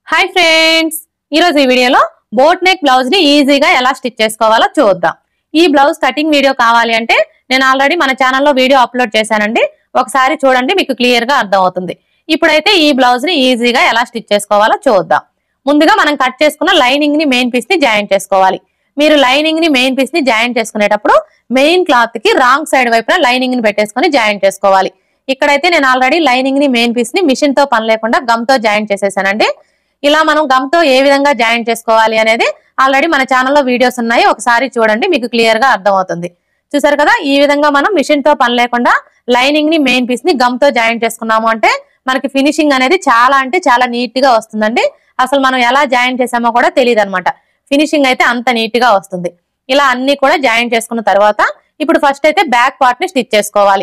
hi friends ఈరోజు ఈ వీడియోలో బోట్ నెక్ బ్లౌజ్ ని ఈజీగా ఎలా స్టిచ్ చేసుకోవాలో చూద్దాం ఈ బ్లౌజ్ కటింగ్ వీడియో కావాలి అంటే నేను ఆల్రెడీ మన ఛానల్లో వీడియో అప్లోడ్ చేశానండి ఒకసారి చూడండి మీకు క్లియర్ గా అర్థమవుతుంది ఇప్పుడైతే ఈ బ్లౌజ్ ని ఈజీగా ఎలా స్టిచ్ చేసుకోవాలో చూద్దాం ముందుగా మనం కట్ చేసుకున్న లైనింగ్ ని మెయిన్ పీస్ ని జాయింట్ చేసుకోవాలి మీరు లైనింగ్ ని మెయిన్ పీస్ ని జాయింట్ చేసుకునేటప్పుడు మెయిన్ క్లాత్ కి రాంగ్ సైడ్ వైపున లైనింగ్ ని పెట్టేసుకొని జాయింట్ చేసుకోవాలి ఇక్కడైతే నేను ఆల్రెడీ లైనింగ్ ని మెయిన్ పీస్ ని మిషన్ తో పని లేకుండా గమ్ తో జాయింట్ చేసేసానండి ఇలా మనం గమ్ తో ఏ విధంగా జాయింట్ చేసుకోవాలి అనేది ఆల్రెడీ మన ఛానల్లో వీడియోస్ ఉన్నాయి ఒకసారి చూడండి మీకు క్లియర్ గా అర్థమవుతుంది చూసారు కదా ఈ విధంగా మనం మిషన్ తో పని లేకుండా లైనింగ్ ని మెయిన్ పీస్ ని గమ్ తో జాయింట్ చేసుకున్నాము అంటే మనకి ఫినిషింగ్ అనేది చాలా అంటే చాలా నీట్ గా వస్తుందండి అసలు మనం ఎలా జాయింట్ చేసామో కూడా తెలియదు అనమాట ఫినిషింగ్ అయితే అంత నీట్ గా వస్తుంది ఇలా అన్ని కూడా జాయింట్ చేసుకున్న తర్వాత ఇప్పుడు ఫస్ట్ అయితే బ్యాక్ పార్ట్ ని స్టిచ్ చేసుకోవాలి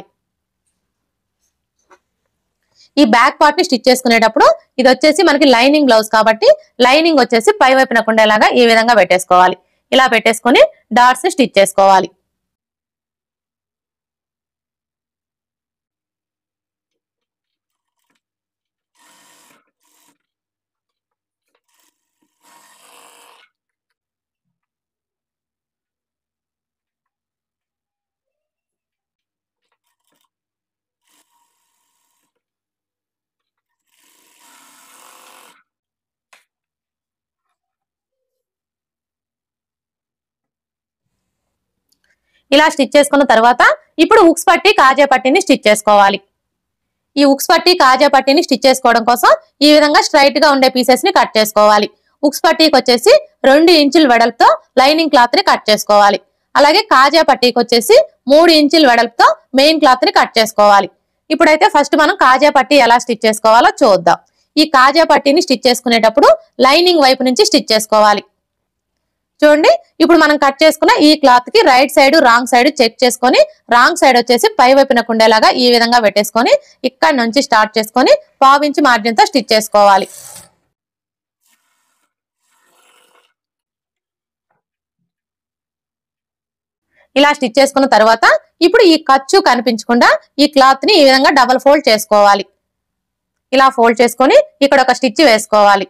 ఈ బ్యాక్ పార్ట్ ని స్టిచ్ చేసుకునేటప్పుడు ఇది వచ్చేసి మనకి లైనింగ్ బ్లౌజ్ కాబట్టి లైనింగ్ వచ్చేసి పై వైపున ఉండేలాగా ఈ విధంగా పెట్టేసుకోవాలి ఇలా పెట్టేసుకొని డాట్స్ ని స్టిచ్ చేసుకోవాలి ఇలా స్టిచ్ చేసుకున్న తర్వాత ఇప్పుడు ఉక్స్ పట్టి కాజా పట్టిని స్టిచ్ చేసుకోవాలి ఈ ఉక్స్ పట్టి కాజా పట్టిని స్టిచ్ చేసుకోవడం కోసం ఈ విధంగా స్ట్రైట్ గా ఉండే పీసెస్ ని కట్ చేసుకోవాలి ఉక్స్ పట్టీకి వచ్చేసి రెండు ఇంచుల వెడల్పుతో లైనింగ్ క్లాత్ ని కట్ చేసుకోవాలి అలాగే కాజా పట్టీకి వచ్చేసి మూడు ఇంచుల వెడల్పుతో మెయిన్ క్లాత్ ని కట్ చేసుకోవాలి ఇప్పుడైతే ఫస్ట్ మనం కాజా పట్టీ ఎలా స్టిచ్ చేసుకోవాలో చూద్దాం ఈ కాజా పట్టీని స్టిచ్ చేసుకునేటప్పుడు లైనింగ్ వైపు నుంచి స్టిచ్ చేసుకోవాలి చూడండి ఇప్పుడు మనం కట్ చేసుకున్న ఈ క్లాత్ కి right side wrong side check చేసుకొని రాంగ్ సైడ్ వచ్చేసి పై వైపున కుండేలాగా ఈ విధంగా పెట్టేసుకొని ఇక్కడ నుంచి స్టార్ట్ చేసుకొని పావించి మార్జిన్ తో స్టిచ్ చేసుకోవాలి ఇలా స్టిచ్ చేసుకున్న తర్వాత ఇప్పుడు ఈ ఖర్చు కనిపించకుండా ఈ క్లాత్ ని ఈ విధంగా డబల్ ఫోల్డ్ చేసుకోవాలి ఇలా ఫోల్డ్ చేసుకొని ఇక్కడ ఒక స్టిచ్ వేసుకోవాలి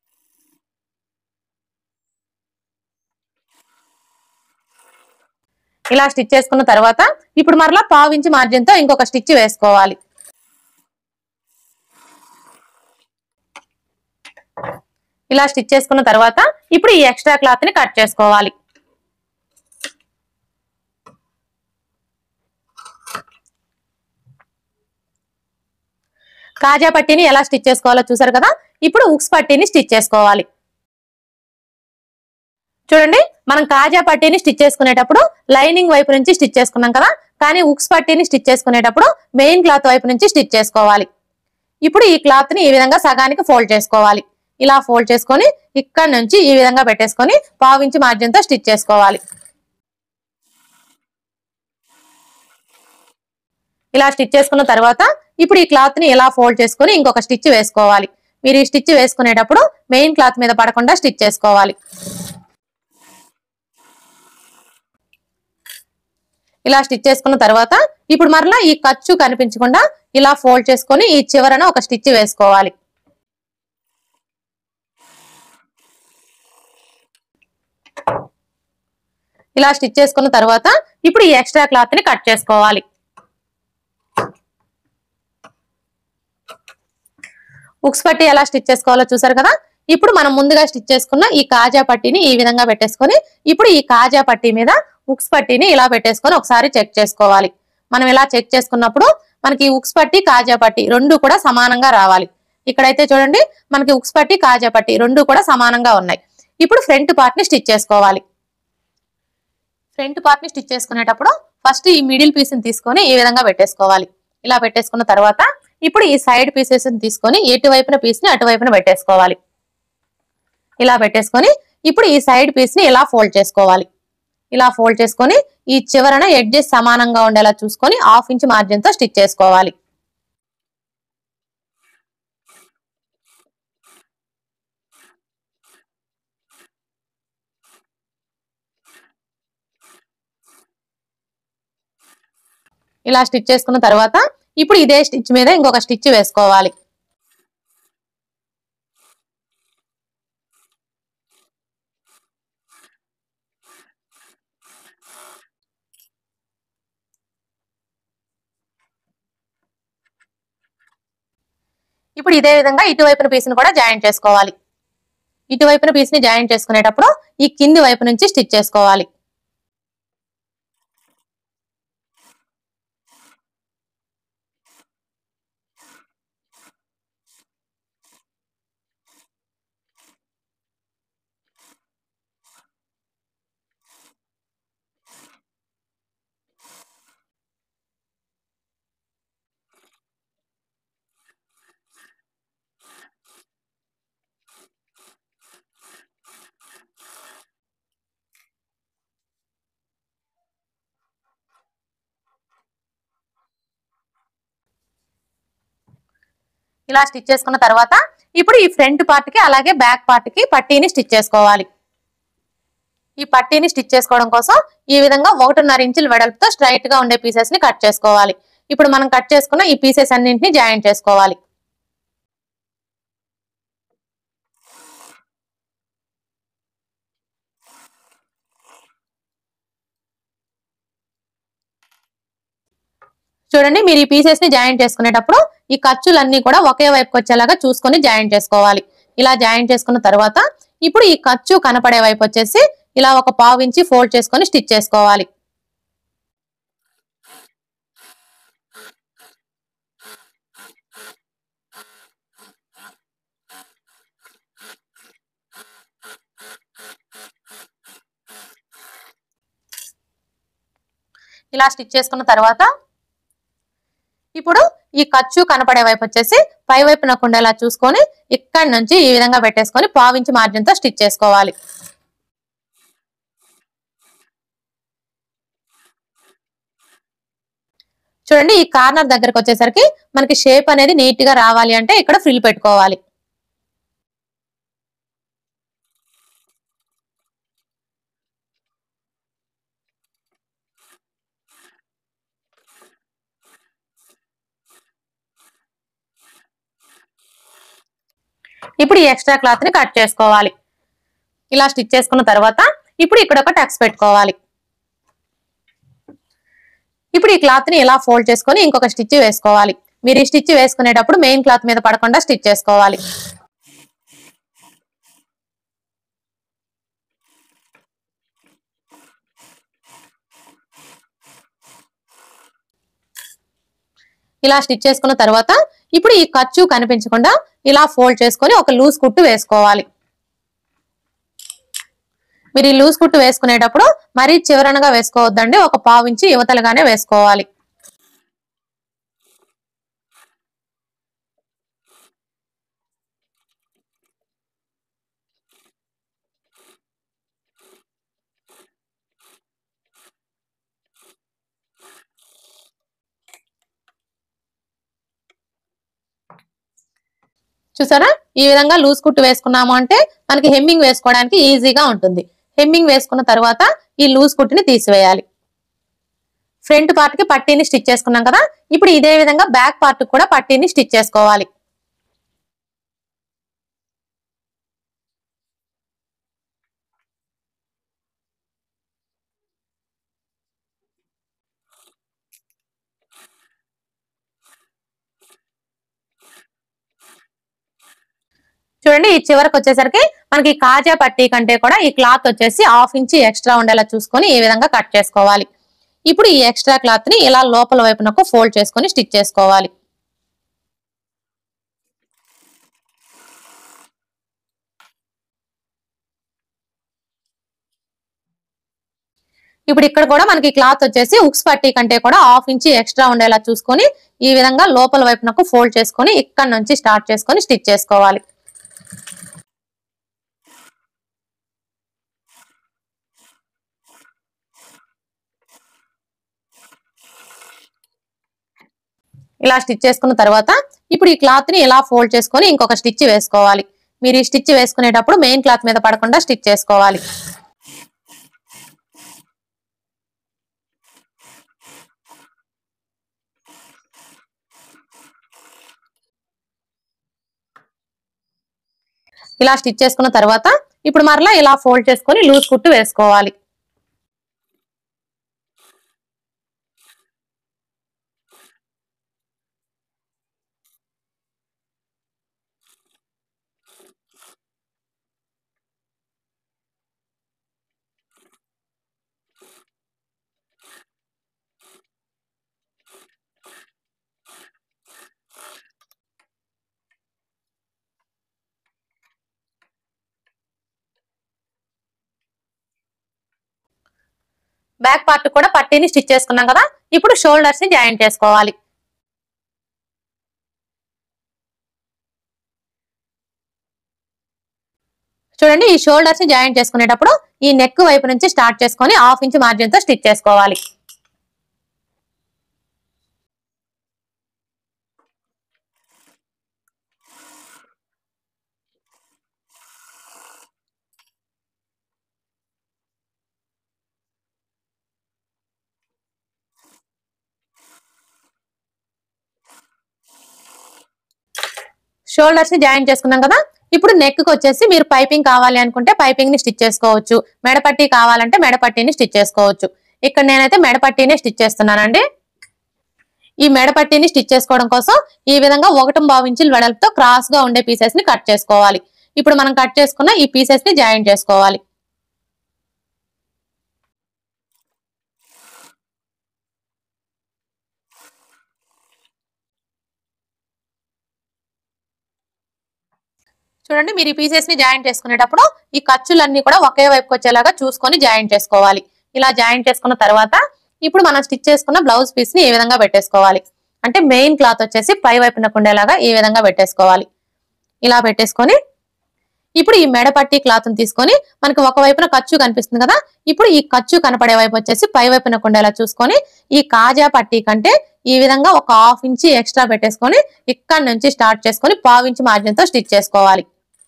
ఇలా స్టిచ్ చేసుకున్న తర్వాత ఇప్పుడు మరలా పావు ఇంచు మార్జిన్ తో ఇంకొక స్టిచ్ వేసుకోవాలి ఇలా స్టిచ్ చేసుకున్న తర్వాత ఇప్పుడు ఈ ఎక్స్ట్రా క్లాత్ ని కట్ చేసుకోవాలి కాజా పట్టీని ఎలా స్టిచ్ చేసుకోవాలో చూసారు కదా ఇప్పుడు ఉక్స్ పట్టీని స్టిచ్ చేసుకోవాలి చూడండి మనం కాజా పట్టీని స్టిచ్ చేసుకునేటప్పుడు లైనింగ్ వైపు నుంచి స్టిచ్ చేసుకున్నాం కదా కానీ ఉక్స్ పట్టీని స్టిచ్ చేసుకునేటప్పుడు మెయిన్ క్లాత్ వైపు నుంచి స్టిచ్ చేసుకోవాలి ఇప్పుడు ఈ క్లాత్ ని ఈ విధంగా సగానికి ఫోల్డ్ చేసుకోవాలి ఇలా ఫోల్డ్ చేసుకొని ఇక్కడ నుంచి ఈ విధంగా పెట్టేసుకొని పావించి మార్జిన్ తో స్టిచ్ చేసుకోవాలి ఇలా స్టిచ్ చేసుకున్న తర్వాత ఇప్పుడు ఈ క్లాత్ ని ఇలా ఫోల్డ్ చేసుకొని ఇంకొక స్టిచ్ వేసుకోవాలి మీరు ఈ స్టిచ్ వేసుకునేటప్పుడు మెయిన్ క్లాత్ మీద పడకుండా స్టిచ్ చేసుకోవాలి ఇలా స్టిచ్ చేసుకున్న తర్వాత ఇప్పుడు మరలా ఈ ఖర్చు కనిపించకుండా ఇలా ఫోల్డ్ చేసుకొని ఈ చివరన ఒక స్టిచ్ వేసుకోవాలి ఇలా స్టిచ్ చేసుకున్న తర్వాత ఇప్పుడు ఈ ఎక్స్ట్రా క్లాత్ ని కట్ చేసుకోవాలి ఉక్స్ పట్టి ఎలా స్టిచ్ చేసుకోవాలో చూసారు కదా ఇప్పుడు మనం ముందుగా స్టిచ్ చేసుకున్న ఈ కాజా పట్టీని ఈ విధంగా పెట్టేసుకొని ఇప్పుడు ఈ కాజా పట్టీ మీద ఉక్స్ పట్టీని ఇలా పెట్టేసుకొని ఒకసారి చెక్ చేసుకోవాలి మనం ఇలా చెక్ చేసుకున్నప్పుడు మనకి ఉక్స్ పట్టి కాజా పట్టి రెండు కూడా సమానంగా రావాలి ఇక్కడైతే చూడండి మనకి ఉక్స్ పట్టి కాజా పట్టి రెండు కూడా సమానంగా ఉన్నాయి ఇప్పుడు ఫ్రంట్ పార్ట్ ని స్టిచ్ చేసుకోవాలి ఫ్రంట్ పార్ట్ ని స్టిచ్ చేసుకునేటప్పుడు ఫస్ట్ ఈ మిడిల్ పీస్ ని తీసుకొని ఈ విధంగా పెట్టేసుకోవాలి ఇలా పెట్టేసుకున్న తర్వాత ఇప్పుడు ఈ సైడ్ పీసెస్ ని తీసుకొని ఎటువైపున పీస్ ని అటువైపున పెట్టేసుకోవాలి ఇలా పెట్టేసుకొని ఇప్పుడు ఈ సైడ్ పీస్ ని ఇలా ఫోల్డ్ చేసుకోవాలి ఇలా ఫోల్డ్ చేసుకొని ఈ చివరన ఎడ్జెస్ సమానంగా ఉండేలా చూసుకొని హాఫ్ ఇంచ్ మార్జిన్ తో స్టిచ్ చేసుకోవాలి ఇలా స్టిచ్ చేసుకున్న తర్వాత ఇప్పుడు ఇదే స్టిచ్ మీద ఇంకొక స్టిచ్ వేసుకోవాలి ఇప్పుడు ఇదే విధంగా ఇటువైపున పీస్ ని కూడా జాయిన్ చేసుకోవాలి ఇటువైపున పీస్ ని జాయిన్ చేసుకునేటప్పుడు ఈ కింది వైపు నుంచి స్టిచ్ చేసుకోవాలి ఇలా స్టిచ్ చేసుకున్న తర్వాత ఇప్పుడు ఈ ఫ్రంట్ పార్ట్ కి అలాగే బ్యాక్ పార్ట్ కి పట్టీని స్టిచ్ చేసుకోవాలి ఈ పట్టీని స్టిచ్ చేసుకోవడం కోసం ఈ విధంగా ఒకటిన్నర ఇంచుల వెడల్పుతో స్ట్రైట్ గా ఉండే పీసెస్ ని కట్ చేసుకోవాలి ఇప్పుడు మనం కట్ చేసుకున్న ఈ పీసెస్ అన్నింటిని జాయిన్ చేసుకోవాలి చూడండి మీరు ఈ పీసెస్ ని జాయిన్ చేసుకునేటప్పుడు ఈ ఖర్చులన్నీ కూడా ఒకే వైపుకి వచ్చేలాగా చూసుకొని జాయిన్ చేసుకోవాలి ఇలా జాయిన్ చేసుకున్న తర్వాత ఇప్పుడు ఈ ఖర్చు కనపడే వైపు వచ్చేసి ఇలా ఒక పావు ఇంచి ఫోల్డ్ చేసుకొని స్టిచ్ చేసుకోవాలి ఇలా స్టిచ్ చేసుకున్న తర్వాత ఇప్పుడు ఈ ఖర్చు కనపడే వైపు వచ్చేసి పై వైపున ఉండేలా చూసుకొని ఇక్కడి నుంచి ఈ విధంగా పెట్టేసుకొని పావించి మార్జిన్ తో స్టిచ్ చేసుకోవాలి చూడండి ఈ కార్నర్ దగ్గరకు వచ్చేసరికి మనకి షేప్ అనేది నీట్ గా రావాలి అంటే ఇక్కడ ఫ్రిల్ పెట్టుకోవాలి ఇప్పుడు ఈ ఎక్స్ట్రా క్లాత్ ని కట్ చేసుకోవాలి ఇలా స్టిచ్ చేసుకున్న తర్వాత ఇప్పుడు ఇక్కడ ఒక టక్స్ పెట్టుకోవాలి ఇప్పుడు ఈ క్లాత్ ని ఇలా ఫోల్డ్ చేసుకొని ఇంకొక స్టిచ్ వేసుకోవాలి మీరు ఈ స్టిచ్ వేసుకునేటప్పుడు మెయిన్ క్లాత్ మీద పడకుండా స్టిచ్ చేసుకోవాలి ఇలా స్టిచ్ చేసుకున్న తర్వాత ఇప్పుడు ఈ ఖర్చు కనిపించకుండా ఇలా ఫోల్డ్ చేసుకొని ఒక లూజ్ కుట్టు వేసుకోవాలి మీరు ఈ లూజ్ కుట్టు వేసుకునేటప్పుడు మరీ చివరనగా వేసుకోవద్దండి ఒక పావు ఇంచి యువతలుగానే వేసుకోవాలి చూసారా ఈ విధంగా లూజ్ కుట్టు వేసుకున్నాము అంటే మనకి హెమ్మింగ్ వేసుకోవడానికి ఈజీగా ఉంటుంది హెమ్మింగ్ వేసుకున్న తర్వాత ఈ లూజ్ కుట్టుని తీసివేయాలి ఫ్రంట్ పార్ట్ కి పట్టీని స్టిచ్ చేసుకున్నాం కదా ఇప్పుడు ఇదే విధంగా బ్యాక్ పార్ట్ కూడా పట్టీని స్టిచ్ చేసుకోవాలి చూడండి ఈ చివరికి వచ్చేసరికి మనకి కాజా పట్టీ కంటే కూడా ఈ క్లాత్ వచ్చేసి హాఫ్ ఇంచి ఎక్స్ట్రా ఉండేలా చూసుకొని ఈ విధంగా కట్ చేసుకోవాలి ఇప్పుడు ఈ ఎక్స్ట్రా క్లాత్ ని ఇలా లోపల వైపునకు ఫోల్డ్ చేసుకొని స్టిచ్ చేసుకోవాలి ఇప్పుడు ఇక్కడ కూడా మనకి క్లాత్ వచ్చేసి ఉక్స్ పట్టీ కంటే కూడా హాఫ్ ఇంచి ఎక్స్ట్రా ఉండేలా చూసుకొని ఈ విధంగా లోపల వైపునకు ఫోల్డ్ చేసుకొని ఇక్కడ నుంచి స్టార్ట్ చేసుకొని స్టిచ్ చేసుకోవాలి ఇలా స్టిచ్ చేసుకున్న తర్వాత ఇప్పుడు ఈ క్లాత్ ని ఇలా ఫోల్డ్ చేసుకొని ఇంకొక స్టిచ్ వేసుకోవాలి మీరు ఈ స్టిచ్ వేసుకునేటప్పుడు మెయిన్ క్లాత్ మీద పడకుండా స్టిచ్ చేసుకోవాలి ఇలా స్టిచ్ చేసుకున్న తర్వాత ఇప్పుడు మరలా ఇలా ఫోల్డ్ చేసుకొని లూజ్ కుట్టు వేసుకోవాలి బ్యాక్ పార్ట్ కూడా పట్టీని స్టిచ్ చేసుకున్నాం కదా ఇప్పుడు షోల్డర్స్ ని జాయిన్ చేసుకోవాలి చూడండి ఈ షోల్డర్స్ ని జాయిన్ చేసుకునేటప్పుడు ఈ నెక్ వైపు నుంచి స్టార్ట్ చేసుకొని హాఫ్ ఇంచ్ మార్జిన్ తో స్టిచ్ చేసుకోవాలి షోల్డర్స్ ని జాయిన్ చేసుకున్నాం కదా ఇప్పుడు నెక్ కి వచ్చేసి మీరు పైపింగ్ కావాలి అనుకుంటే పైపింగ్ ని స్టిచ్ చేసుకోవచ్చు మెడపట్టి కావాలంటే మెడపట్టిని స్టిచ్ చేసుకోవచ్చు ఇక్కడ నేనైతే మెడపట్టినే స్టిచ్ చేస్తున్నానండి ఈ మెడపట్టిని స్టిచ్ చేసుకోవడం కోసం ఈ విధంగా ఒకటి బావు ఇంచుల వెడల్పుతో క్రాస్ గా ఉండే పీసెస్ ని కట్ చేసుకోవాలి ఇప్పుడు మనం కట్ చేసుకున్న ఈ పీసెస్ ని జాయిన్ చేసుకోవాలి చూడండి మీరు ఈ పీసెస్ ని జాయిన్ చేసుకునేటప్పుడు ఈ ఖర్చులన్నీ కూడా ఒకే వైపుకి వచ్చేలాగా చూసుకొని జాయిన్ చేసుకోవాలి ఇలా జాయిన్ చేసుకున్న తర్వాత ఇప్పుడు మనం స్టిచ్ చేసుకున్న బ్లౌజ్ పీస్ ని ఏ విధంగా పెట్టేసుకోవాలి అంటే మెయిన్ క్లాత్ వచ్చేసి పై వైపున ఉండేలాగా ఈ విధంగా పెట్టేసుకోవాలి ఇలా పెట్టేసుకొని ఇప్పుడు ఈ మెడపట్టి క్లాత్ ని తీసుకొని మనకి ఒక వైపున ఖర్చు కనిపిస్తుంది కదా ఇప్పుడు ఈ ఖర్చు కనపడే వైపు వచ్చేసి పై వైపున ఉండేలా చూసుకొని ఈ కాజా పట్టీ కంటే ఈ విధంగా ఒక హాఫ్ ఇంచి ఎక్స్ట్రా పెట్టేసుకొని ఇక్కడ నుంచి స్టార్ట్ చేసుకొని పావు ఇంచి మార్జిన్ తో స్టిచ్ చేసుకోవాలి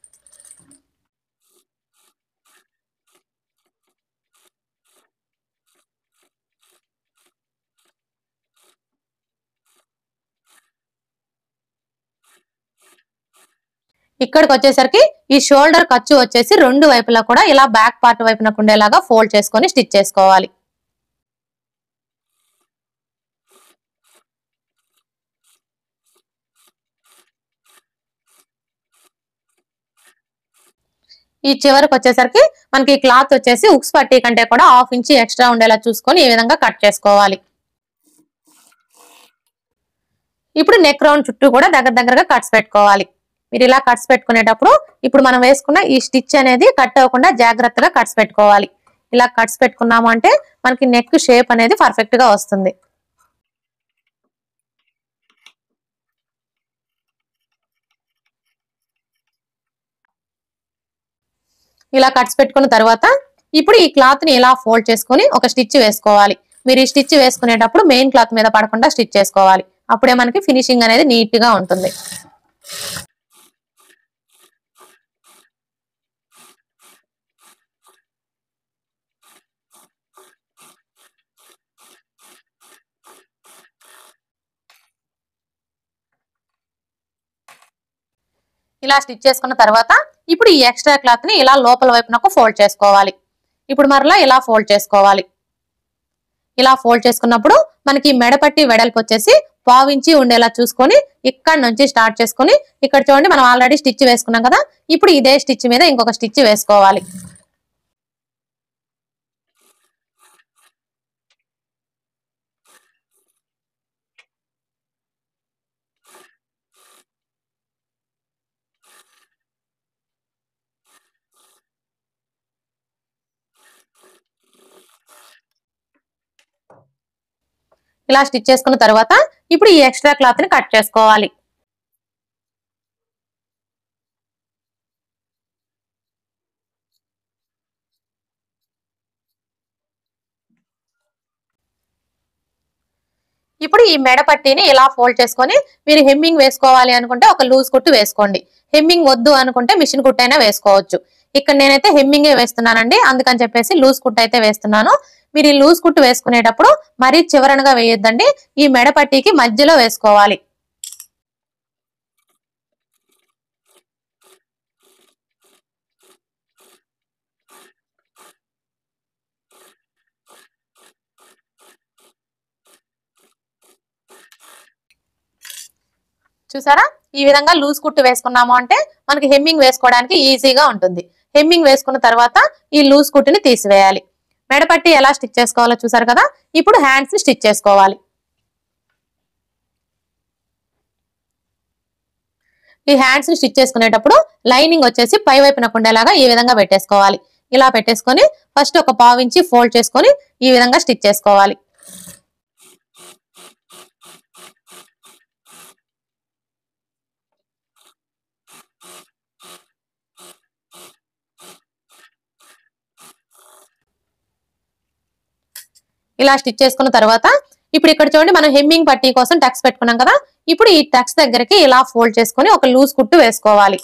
ఇక్కడికి వచ్చేసరికి ఈ షోల్డర్ ఖర్చు వచ్చేసి రెండు వైపులా కూడా ఇలా బ్యాక్ పార్ట్ వైపున ఉండేలాగా ఫోల్డ్ చేసుకొని స్టిచ్ చేసుకోవాలి ఈ చివరికి వచ్చేసరికి మనకి ఈ క్లాత్ వచ్చేసి ఉక్స్ పట్టీ కంటే కూడా హాఫ్ ఇంచ్ ఎక్స్ట్రా ఉండేలా చూసుకొని ఈ విధంగా కట్ చేసుకోవాలి ఇప్పుడు నెక్ రౌండ్ చుట్టూ కూడా దగ్గర దగ్గరగా కట్స్ పెట్టుకోవాలి మీరు ఇలా కట్స్ పెట్టుకునేటప్పుడు ఇప్పుడు మనం వేసుకున్న ఈ స్టిచ్ అనేది కట్ అవ్వకుండా జాగ్రత్తగా కట్స్ పెట్టుకోవాలి ఇలా కట్స్ పెట్టుకున్నాము అంటే మనకి నెక్ షేప్ అనేది పర్ఫెక్ట్ గా వస్తుంది ఇలా కట్స్ పెట్టుకున్న తర్వాత ఇప్పుడు ఈ క్లాత్ ని ఇలా ఫోల్డ్ చేసుకొని ఒక స్టిచ్ వేసుకోవాలి మీరు ఈ స్టిచ్ వేసుకునేటప్పుడు మెయిన్ క్లాత్ మీద పడకుండా స్టిచ్ చేసుకోవాలి అప్పుడే మనకి ఫినిషింగ్ అనేది నీట్ గా ఉంటుంది ఇలా స్టిచ్ చేసుకున్న తర్వాత ఇప్పుడు ఈ ఎక్స్ట్రా క్లాత్ ని ఇలా లోపల వైపునకు ఫోల్డ్ చేసుకోవాలి ఇప్పుడు మరలా ఇలా ఫోల్డ్ చేసుకోవాలి ఇలా ఫోల్డ్ చేసుకున్నప్పుడు మనకి మెడపట్టి వెడల్పు వచ్చేసి పావించి ఉండేలా చూసుకొని ఇక్కడ నుంచి స్టార్ట్ చేసుకొని ఇక్కడ చూడండి మనం ఆల్రెడీ స్టిచ్ వేసుకున్నాం కదా ఇప్పుడు ఇదే స్టిచ్ మీద ఇంకొక స్టిచ్ వేసుకోవాలి ఇలా స్టిచ్ చేసుకున్న తర్వాత ఇప్పుడు ఈ ఎక్స్ట్రా క్లాత్ ని కట్ చేసుకోవాలి ఇప్పుడు ఈ మెడ పట్టీని ఇలా ఫోల్డ్ చేసుకొని మీరు హెమ్మింగ్ వేసుకోవాలి అనుకుంటే ఒక లూజ్ కుట్టు వేసుకోండి హెమ్మింగ్ వద్దు అనుకుంటే మిషన్ కుట్టు అయినా వేసుకోవచ్చు ఇక్కడ నేనైతే హెమ్మింగే వేస్తున్నానండి అందుకని చెప్పేసి లూజ్ కుట్టు అయితే వేస్తున్నాను మీరు ఈ లూజ్ కుట్టు వేసుకునేటప్పుడు మరీ చివరనగా వేయొద్దండి ఈ మెడ పట్టీకి మధ్యలో వేసుకోవాలి చూసారా ఈ విధంగా లూజ్ కుట్టు వేసుకున్నాము అంటే మనకి హెమ్మింగ్ వేసుకోవడానికి ఈజీగా ఉంటుంది హెమ్మింగ్ వేసుకున్న తర్వాత ఈ లూజ్ కుట్టుని తీసివేయాలి మెడపట్టి ఎలా స్టిచ్ చేసుకోవాలో చూసారు కదా ఇప్పుడు హ్యాండ్స్ ని స్టిచ్ చేసుకోవాలి ఈ హ్యాండ్స్ ని స్టిచ్ చేసుకునేటప్పుడు లైనింగ్ వచ్చేసి పై వైపున ఉండేలాగా ఈ విధంగా పెట్టేసుకోవాలి ఇలా పెట్టేసుకొని ఫస్ట్ ఒక పావు ఇంచి ఫోల్డ్ చేసుకొని ఈ విధంగా స్టిచ్ చేసుకోవాలి ఇలా స్టిచ్ చేసుకున్న తర్వాత ఇప్పుడు ఇక్కడ చూడండి మనం హెమ్మింగ్ పట్టీ కోసం టక్స్ పెట్టుకున్నాం కదా ఇప్పుడు ఈ టక్స్ దగ్గరికి ఇలా ఫోల్డ్ చేసుకొని ఒక లూజ్ కుట్టు వేసుకోవాలి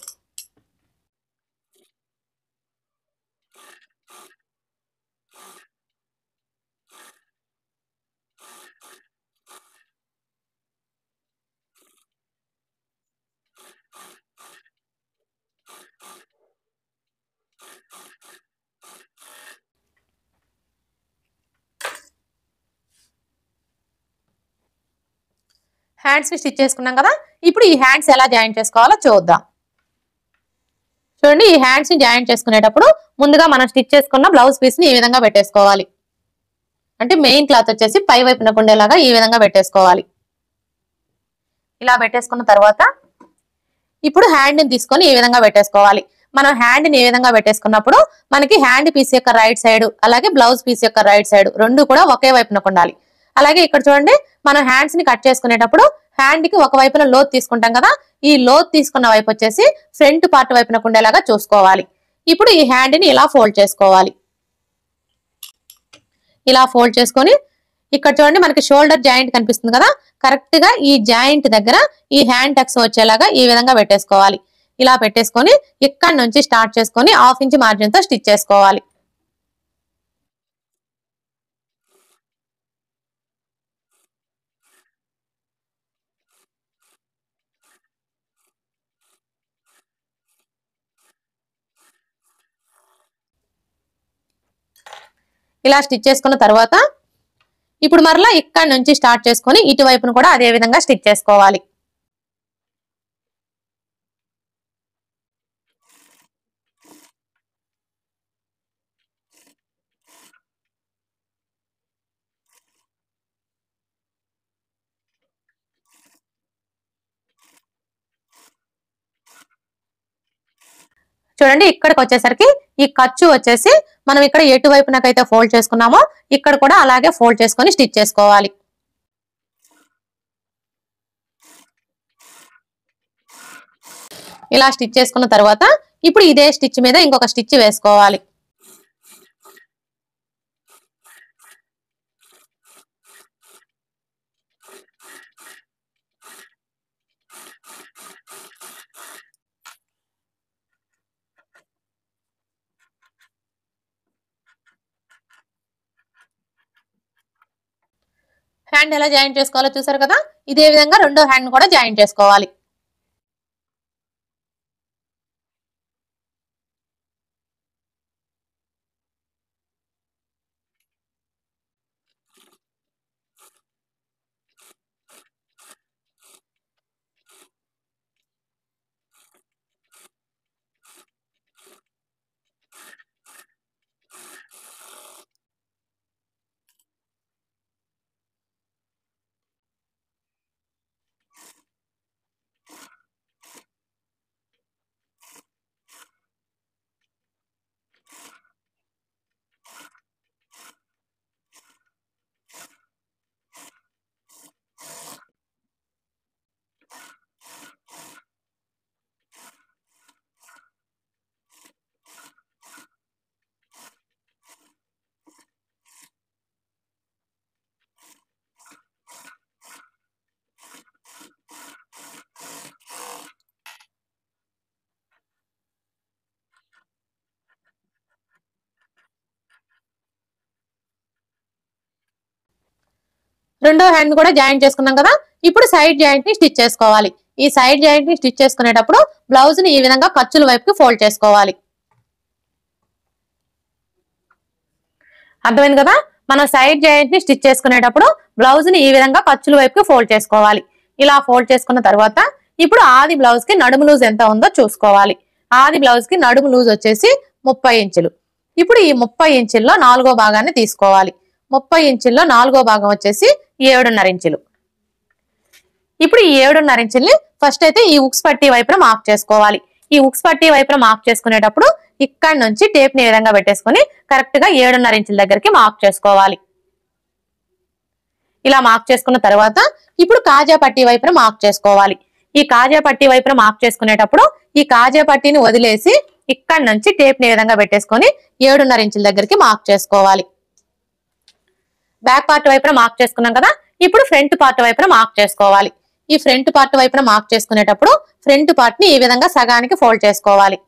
హ్యాండ్స్ ని స్టిచ్ చేసుకున్నాం కదా ఇప్పుడు ఈ హ్యాండ్స్ ఎలా జాయిన్ చేసుకోవాలో చూద్దాం చూడండి ఈ హ్యాండ్స్ ని జాయిన్ చేసుకునేటప్పుడు ముందుగా మనం స్టిచ్ చేసుకున్న బ్లౌజ్ పీస్ ని ఈ విధంగా పెట్టేసుకోవాలి అంటే మెయిన్ క్లాత్ వచ్చేసి పై వైపున ఉండేలాగా ఈ విధంగా పెట్టేసుకోవాలి ఇలా పెట్టేసుకున్న తర్వాత ఇప్పుడు హ్యాండ్ ని తీసుకొని ఈ విధంగా పెట్టేసుకోవాలి మనం హ్యాండ్ ని ఏ విధంగా పెట్టేసుకున్నప్పుడు మనకి హ్యాండ్ పీస్ యొక్క రైట్ సైడ్ అలాగే బ్లౌజ్ పీస్ యొక్క రైట్ సైడ్ రెండు కూడా ఒకే వైపున ఉండాలి అలాగే ఇక్కడ చూడండి మనం హ్యాండ్స్ ని కట్ చేసుకునేటప్పుడు హ్యాండ్ కి ఒక వైపున లోత్ తీసుకుంటాం కదా ఈ లోత్ తీసుకున్న వైపు వచ్చేసి ఫ్రంట్ పార్ట్ వైపున ఉండేలాగా చూసుకోవాలి ఇప్పుడు ఈ హ్యాండ్ ని ఇలా ఫోల్డ్ చేసుకోవాలి ఇలా ఫోల్డ్ చేసుకొని ఇక్కడ చూడండి మనకి షోల్డర్ జాయింట్ కనిపిస్తుంది కదా కరెక్ట్ గా ఈ జాయింట్ దగ్గర ఈ హ్యాండ్ టక్స్ వచ్చేలాగా ఈ విధంగా పెట్టేసుకోవాలి ఇలా పెట్టేసుకొని ఇక్కడ నుంచి స్టార్ట్ చేసుకొని హాఫ్ ఇంచ్ మార్జిన్ తో స్టిచ్ చేసుకోవాలి ఇలా స్టిచ్ చేసుకున్న తర్వాత ఇప్పుడు మరలా ఇక్కడ నుంచి స్టార్ట్ చేసుకొని ఇటువైపును కూడా అదే విధంగా స్టిచ్ చేసుకోవాలి చూడండి ఇక్కడికి వచ్చేసరికి ఈ ఖర్చు వచ్చేసి మనం ఇక్కడ ఎటువైపునకైతే ఫోల్డ్ చేసుకున్నామో ఇక్కడ కూడా అలాగే ఫోల్డ్ చేసుకొని స్టిచ్ చేసుకోవాలి ఇలా స్టిచ్ చేసుకున్న తర్వాత ఇప్పుడు ఇదే స్టిచ్ మీద ఇంకొక స్టిచ్ వేసుకోవాలి హ్యాండ్ ఎలా జాయిన్ చేసుకోవాలో చూసారు కదా ఇదే విధంగా రెండో హ్యాండ్ కూడా జాయిన్ చేసుకోవాలి రెండో హ్యాండ్ కూడా జాయింట్ చేసుకున్నాం కదా ఇప్పుడు సైడ్ జాయింట్ ని స్టిచ్ చేసుకోవాలి ఈ సైడ్ జాయింట్ ని స్టిచ్ చేసుకునేటప్పుడు బ్లౌజ్ ని ఈ విధంగా ఖర్చుల వైపుకి ఫోల్డ్ చేసుకోవాలి అర్థమైంది కదా మనం సైడ్ జాయింట్ ని స్టిచ్ చేసుకునేటప్పుడు బ్లౌజ్ ని ఈ విధంగా ఖర్చుల వైపుకి ఫోల్డ్ చేసుకోవాలి ఇలా ఫోల్డ్ చేసుకున్న తర్వాత ఇప్పుడు ఆది బ్లౌజ్ కి నడుము లూజ్ ఎంత ఉందో చూసుకోవాలి ఆది బ్లౌజ్ కి నడుము లూజ్ వచ్చేసి ముప్పై ఇంచులు ఇప్పుడు ఈ ముప్పై ఇంచుల్లో నాలుగో భాగాన్ని తీసుకోవాలి ముప్పై ఇంచుల్లో నాలుగో భాగం వచ్చేసి ఏడున్నర ఇంచులు ఇప్పుడు ఈ ఏడున్నర ఇంచుల్ని ఫస్ట్ అయితే ఈ ఉక్స్ పట్టీ వైపున మార్క్ చేసుకోవాలి ఈ ఉక్స్ పట్టీ వైపున మార్క్ చేసుకునేటప్పుడు ఇక్కడ నుంచి టేప్ ని ఈ విధంగా పెట్టేసుకొని కరెక్ట్ గా ఏడున్నర ఇంచుల దగ్గరికి మార్క్ చేసుకోవాలి ఇలా మార్క్ చేసుకున్న తర్వాత ఇప్పుడు కాజా పట్టీ వైపున మార్క్ చేసుకోవాలి ఈ కాజా పట్టీ వైపున మార్క్ చేసుకునేటప్పుడు ఈ కాజా పట్టీని వదిలేసి ఇక్కడ నుంచి టేప్ ని ఈ విధంగా పెట్టేసుకొని ఏడున్నర ఇంచుల దగ్గరికి మార్క్ చేసుకోవాలి బ్యాక్ పార్ట్ వైపున మార్క్ చేసుకున్నాం కదా ఇప్పుడు ఫ్రంట్ పార్ట్ వైపున మార్క్ చేసుకోవాలి ఈ ఫ్రంట్ పార్ట్ వైపున మార్క్ చేసుకునేటప్పుడు ఫ్రంట్ పార్ట్ ని ఈ విధంగా సగానికి ఫోల్డ్ చేసుకోవాలి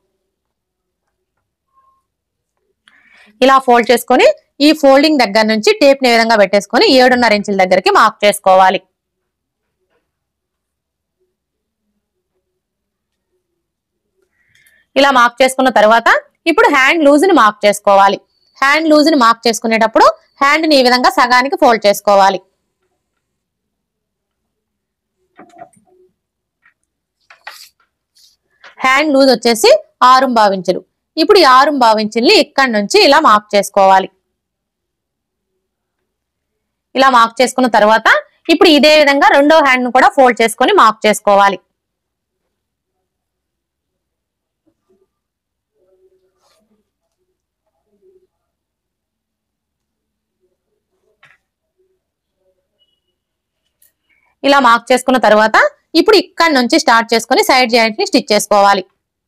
ఇలా ఫోల్డ్ చేసుకొని ఈ ఫోల్డింగ్ దగ్గర నుంచి టేప్ ని ఈ విధంగా పెట్టేసుకొని ఏడున్నర ఇంచుల దగ్గరికి మార్క్ చేసుకోవాలి ఇలా మార్క్ చేసుకున్న తర్వాత ఇప్పుడు హ్యాండ్ లూజ్ ని మార్క్ చేసుకోవాలి హ్యాండ్ లూజ్ ని మార్క్ చేసుకునేటప్పుడు హ్యాండ్ ని ఈ విధంగా సగానికి ఫోల్డ్ చేసుకోవాలి హ్యాండ్ లూజ్ వచ్చేసి ఆరు భావించులు ఇప్పుడు ఈ ఆరు భావించుల్ని ఇక్కడ నుంచి ఇలా మార్క్ చేసుకోవాలి ఇలా మార్క్ చేసుకున్న తర్వాత ఇప్పుడు ఇదే విధంగా రెండో హ్యాండ్ ను కూడా ఫోల్డ్ చేసుకొని మార్క్ చేసుకోవాలి ఇలా మార్క్ చేసుకున్న తర్వాత ఇప్పుడు ఇక్కడ నుంచి స్టార్ట్ చేసుకొని సైడ్ జాయింట్ ని స్టిచ్ చేసుకోవాలి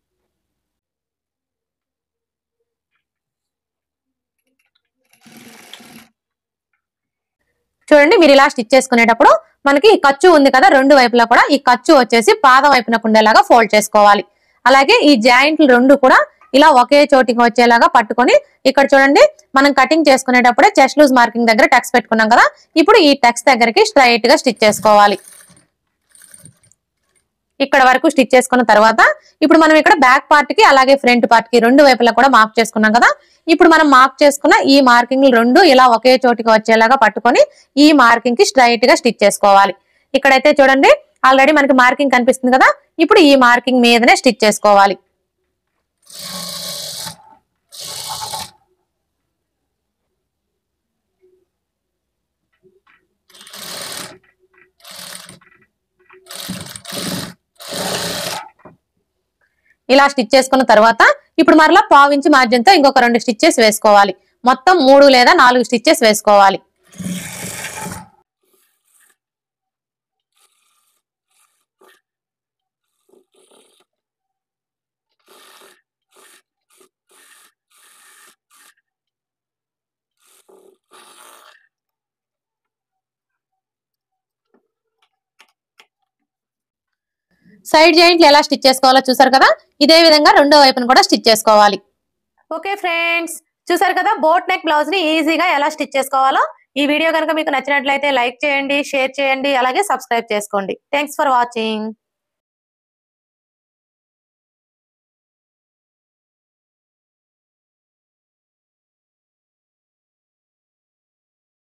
చూడండి మీరు ఇలా స్టిచ్ చేసుకునేటప్పుడు మనకి ఈ ఖర్చు ఉంది కదా రెండు వైపులా కూడా ఈ ఖర్చు వచ్చేసి పాద వైపునకు ఉండేలాగా ఫోల్డ్ చేసుకోవాలి అలాగే ఈ జాయింట్లు రెండు కూడా ఇలా ఒకే చోటికి వచ్చేలాగా పట్టుకొని ఇక్కడ చూడండి మనం కటింగ్ చేసుకునేటప్పుడే చెస్ట్ లూజ్ మార్కింగ్ దగ్గర టక్స్ పెట్టుకున్నాం కదా ఇప్పుడు ఈ టక్స్ దగ్గరికి స్ట్రైట్ గా స్టిచ్ చేసుకోవాలి ఇక్కడ వరకు స్టిచ్ చేసుకున్న తర్వాత ఇప్పుడు మనం ఇక్కడ బ్యాక్ పార్ట్ కి అలాగే ఫ్రంట్ పార్ట్ కి రెండు వైపులా కూడా మార్క్ చేసుకున్నాం కదా ఇప్పుడు మనం మార్క్ చేసుకున్న ఈ మార్కింగ్ రెండు ఇలా ఒకే చోటికి వచ్చేలాగా పట్టుకొని ఈ మార్కింగ్ కి స్ట్రైట్ గా స్టిచ్ చేసుకోవాలి ఇక్కడైతే చూడండి ఆల్రెడీ మనకి మార్కింగ్ కనిపిస్తుంది కదా ఇప్పుడు ఈ మార్కింగ్ మీదనే స్టిచ్ చేసుకోవాలి ఇలా స్టిచ్ చేసుకున్న తర్వాత ఇప్పుడు మరలా పావించి మార్జిన్ తో ఇంకొక రెండు స్టిచ్చెస్ వేసుకోవాలి మొత్తం మూడు లేదా నాలుగు స్టిచ్చెస్ వేసుకోవాలి సైడ్ జాయింట్లు ఎలా స్టిచ్ చేసుకోవాలో చూసారు కదా ఇదే విధంగా రెండో వైపును కూడా స్టిచ్ చేసుకోవాలి ఓకే ఫ్రెండ్స్ చూసారు కదా బోట్ నెక్ బ్లౌజ్ ని ఈజీగా ఎలా స్టిచ్ చేసుకోవాలో ఈ వీడియో కనుక మీకు నచ్చినట్లయితే లైక్ చేయండి షేర్ చేయండి అలాగే సబ్స్క్రైబ్ చేసుకోండి థ్యాంక్స్ ఫర్ వాచింగ్